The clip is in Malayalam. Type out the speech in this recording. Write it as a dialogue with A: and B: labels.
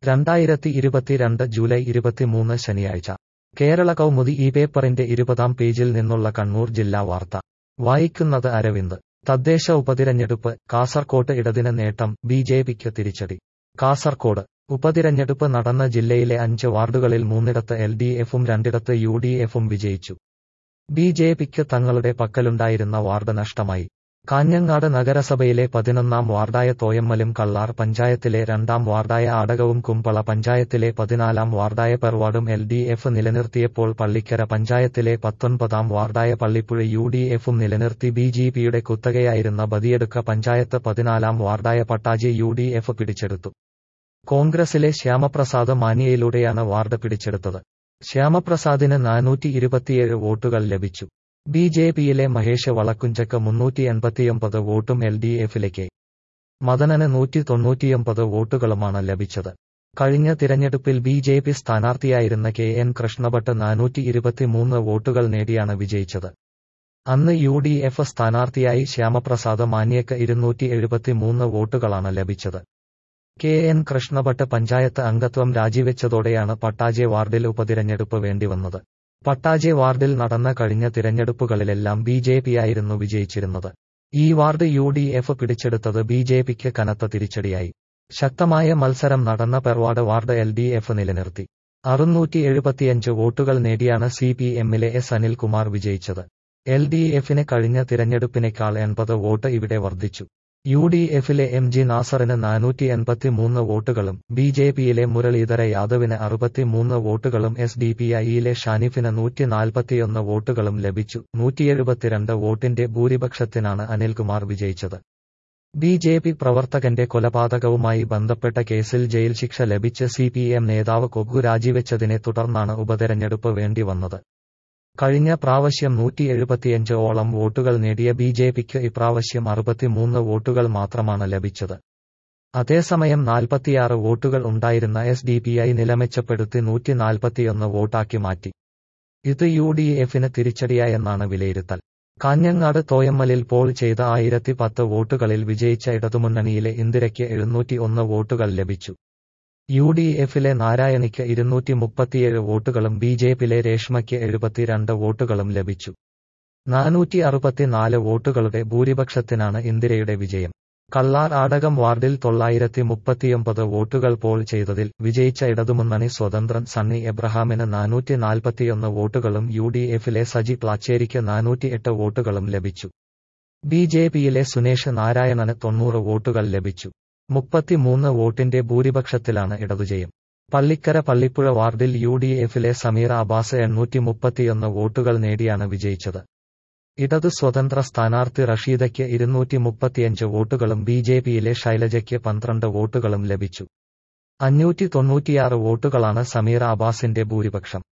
A: രണ്ടായിരത്തി ഇരുപത്തിരണ്ട് ജൂലൈ ഇരുപത്തിമൂന്ന് ശനിയാഴ്ച കേരള കൗമുദി ഈ പേപ്പറിന്റെ ഇരുപതാം പേജിൽ നിന്നുള്ള കണ്ണൂർ ജില്ലാ വാർത്ത വായിക്കുന്നത് അരവിന്ദ് തദ്ദേശ ഉപതിരഞ്ഞെടുപ്പ് കാസർകോട്ട് ഇടതിന് നേട്ടം ബി ജെ പിക്ക് തിരിച്ചടി കാസർകോട് ഉപതിരഞ്ഞെടുപ്പ് നടന്ന ജില്ലയിലെ അഞ്ച് വാർഡുകളിൽ മൂന്നിടത്ത് എൽ ഡി എഫും രണ്ടിടത്ത് യു ഡി എഫും വിജയിച്ചു ബി ജെ പിക്ക് തങ്ങളുടെ പക്കലുണ്ടായിരുന്ന വാർഡ് നഷ്ടമായി കാഞ്ഞങ്ങാട് നഗരസഭയിലെ പതിനൊന്നാം വാർഡായ തോയമ്മലും കള്ളാർ പഞ്ചായത്തിലെ രണ്ടാം വാർഡായ ആടകവും കുമ്പള പഞ്ചായത്തിലെ പതിനാലാം വാർഡായ പെർവാർഡും എൽ ഡി എഫ് നിലനിർത്തിയപ്പോൾ പള്ളിക്കര പഞ്ചായത്തിലെ പത്തൊൻപതാം വാർഡായ പള്ളിപ്പുഴ യു ഡി എഫും നിലനിർത്തി ബി ജെ പിയുടെ കുത്തകയായിരുന്ന ബദിയെടുക്ക പഞ്ചായത്ത് പതിനാലാം വാർഡായ പട്ടാജി യു ഡി എഫ് പിടിച്ചെടുത്തു കോൺഗ്രസിലെ ശ്യാമപ്രസാദ് മാനിയയിലൂടെയാണ് വാർഡ് പിടിച്ചെടുത്തത് ശ്യാമപ്രസാദിന് നാനൂറ്റി ഇരുപത്തിയേഴ് വോട്ടുകൾ ലഭിച്ചു ബി ജെ പിയിലെ മഹേഷ് വളക്കുഞ്ചക്ക് മുന്നൂറ്റി എൺപത്തിയൊമ്പത് വോട്ടും എൽ ഡി എഫിലേക്ക് മദനന് നൂറ്റി തൊണ്ണൂറ്റിയൊമ്പത് വോട്ടുകളുമാണ് ലഭിച്ചത് കഴിഞ്ഞ തിരഞ്ഞെടുപ്പിൽ ബി ജെ പി സ്ഥാനാർത്ഥിയായിരുന്ന കെ എൻ കൃഷ്ണഭട്ട് നാനൂറ്റി ഇരുപത്തിമൂന്ന് വോട്ടുകൾ നേടിയാണ് വിജയിച്ചത് അന്ന് യു ഡി എഫ് സ്ഥാനാർത്ഥിയായി ശ്യാമപ്രസാദ് മാന്യക്ക് ഇരുന്നൂറ്റി എഴുപത്തിമൂന്ന് വോട്ടുകളാണ് ലഭിച്ചത് കെ എൻ കൃഷ്ണഭട്ട് പഞ്ചായത്ത് അംഗത്വം രാജിവെച്ചതോടെയാണ് പട്ടാജെ വാർഡിൽ ഉപതിരഞ്ഞെടുപ്പ് വേണ്ടിവന്നത് പട്ടാജെ വാർഡിൽ നടന്ന കഴിഞ്ഞ തിരഞ്ഞെടുപ്പുകളിലെല്ലാം ബി ജെ പിയായിരുന്നു വിജയിച്ചിരുന്നത് ഈ വാർഡ് യു ഡി എഫ് പിടിച്ചെടുത്തത് ബി ജെ പിക്ക് കനത്ത തിരിച്ചടിയായി ശക്തമായ മത്സരം നടന്ന Perwad ward L D F നിലനിർത്തി അറുന്നൂറ്റി എഴുപത്തിയഞ്ച് വോട്ടുകൾ നേടിയാണ് സി പി എമ്മിലെ എസ് അനിൽകുമാർ വിജയിച്ചത് എൽ ഡി എഫിന് കഴിഞ്ഞ തിരഞ്ഞെടുപ്പിനേക്കാൾ എൺപത് വോട്ട് ഇവിടെ വർദ്ധിച്ചു യു ഡി എഫിലെ എം ജി നാസറിന് നാനൂറ്റി എൺപത്തിമൂന്ന് വോട്ടുകളും ബി ജെ പിയിലെ മുരളീധര യാദവിന് അറുപത്തിമൂന്ന് വോട്ടുകളും എസ് ഡി പി ഐയിലെ ഷാനിഫിന് നൂറ്റി നാൽപ്പത്തിയൊന്ന് വോട്ടുകളും ലഭിച്ചു നൂറ്റിയെഴുപത്തിരണ്ട് വോട്ടിന്റെ ഭൂരിപക്ഷത്തിനാണ് അനിൽകുമാർ വിജയിച്ചത് ബി ജെ പി പ്രവർത്തകന്റെ കൊലപാതകവുമായി ബന്ധപ്പെട്ട കേസിൽ ജയിൽ ശിക്ഷ ലഭിച്ച് സി പി എം നേതാവ് കൊഗ്ഗു രാജിവെച്ചതിനെ തുടർന്നാണ് ഉപതെരഞ്ഞെടുപ്പ് വേണ്ടിവന്നത് കഴിഞ്ഞ പ്രാവശ്യം നൂറ്റി എഴുപത്തിയഞ്ച് ഓളം വോട്ടുകൾ നേടിയ ബി ജെ പിക്ക് ഇപ്രാവശ്യം അറുപത്തിമൂന്ന് വോട്ടുകൾ മാത്രമാണ് ലഭിച്ചത് അതേസമയം നാൽപ്പത്തിയാറ് വോട്ടുകൾ ഉണ്ടായിരുന്ന എസ് ഡി പി ഐ നിലമെച്ചപ്പെടുത്തി നൂറ്റി നാൽപ്പത്തിയൊന്ന് വോട്ടാക്കി മാറ്റി ഇത് യു ഡി എഫിന് തിരിച്ചടിയായെന്നാണ് വിലയിരുത്തൽ കാഞ്ഞങ്ങാട് തോയമ്മലിൽ പോൾ ചെയ്ത ആയിരത്തി പത്ത് വോട്ടുകളിൽ വിജയിച്ച ഇടതുമുന്നണിയിലെ ഇന്ദിരയ്ക്ക് എഴുന്നൂറ്റി ഒന്ന് വോട്ടുകൾ ലഭിച്ചു യു ഡി എഫിലെ നാരായണിക്ക് ഇരുന്നൂറ്റി മുപ്പത്തിയേഴ് വോട്ടുകളും ബി ജെ പിയിലെ രേഷ്മയ്ക്ക് എഴുപത്തിരണ്ട് വോട്ടുകളും ലഭിച്ചു നാനൂറ്റി അറുപത്തിനാല് വോട്ടുകളുടെ ഭൂരിപക്ഷത്തിനാണ് ഇന്ദിരയുടെ വിജയം കള്ളാർ ആടകം വാർഡിൽ തൊള്ളായിരത്തി മുപ്പത്തിയൊമ്പത് വോട്ടുകൾ പോൾ ചെയ്തതിൽ വിജയിച്ച ഇടതുമുന്നണി സ്വതന്ത്രൻ സണ്ണി എബ്രഹാമിന് നാനൂറ്റി നാൽപ്പത്തിയൊന്ന് വോട്ടുകളും യു ഡി എഫിലെ സജി പ്ലാച്ചേരിക്ക് നാനൂറ്റിയെട്ട് വോട്ടുകളും ലഭിച്ചു ബി ജെ പിയിലെ സുനേഷ് നാരായണന് തൊണ്ണൂറ് വോട്ടുകൾ ലഭിച്ചു മുപ്പത്തിമൂന്ന് വോട്ടിന്റെ ഭൂരിപക്ഷത്തിലാണ് ഇടതുജയം പള്ളിക്കര പള്ളിപ്പുഴ വാർഡിൽ യു ഡി എഫിലെ സമീറ അബ്ബാസ് എണ്ണൂറ്റി മുപ്പത്തിയൊന്ന് വോട്ടുകൾ നേടിയാണ് വിജയിച്ചത് ഇടതു സ്വതന്ത്ര സ്ഥാനാർത്ഥി റഷീദയ്ക്ക് ഇരുന്നൂറ്റി മുപ്പത്തിയഞ്ച് വോട്ടുകളും ബി ജെ പിയിലെ ശൈലജയ്ക്ക് പന്ത്രണ്ട് വോട്ടുകളും ലഭിച്ചു അഞ്ഞൂറ്റി തൊണ്ണൂറ്റിയാറ് വോട്ടുകളാണ് സമീറ അബ്ബാസിന്റെ ഭൂരിപക്ഷം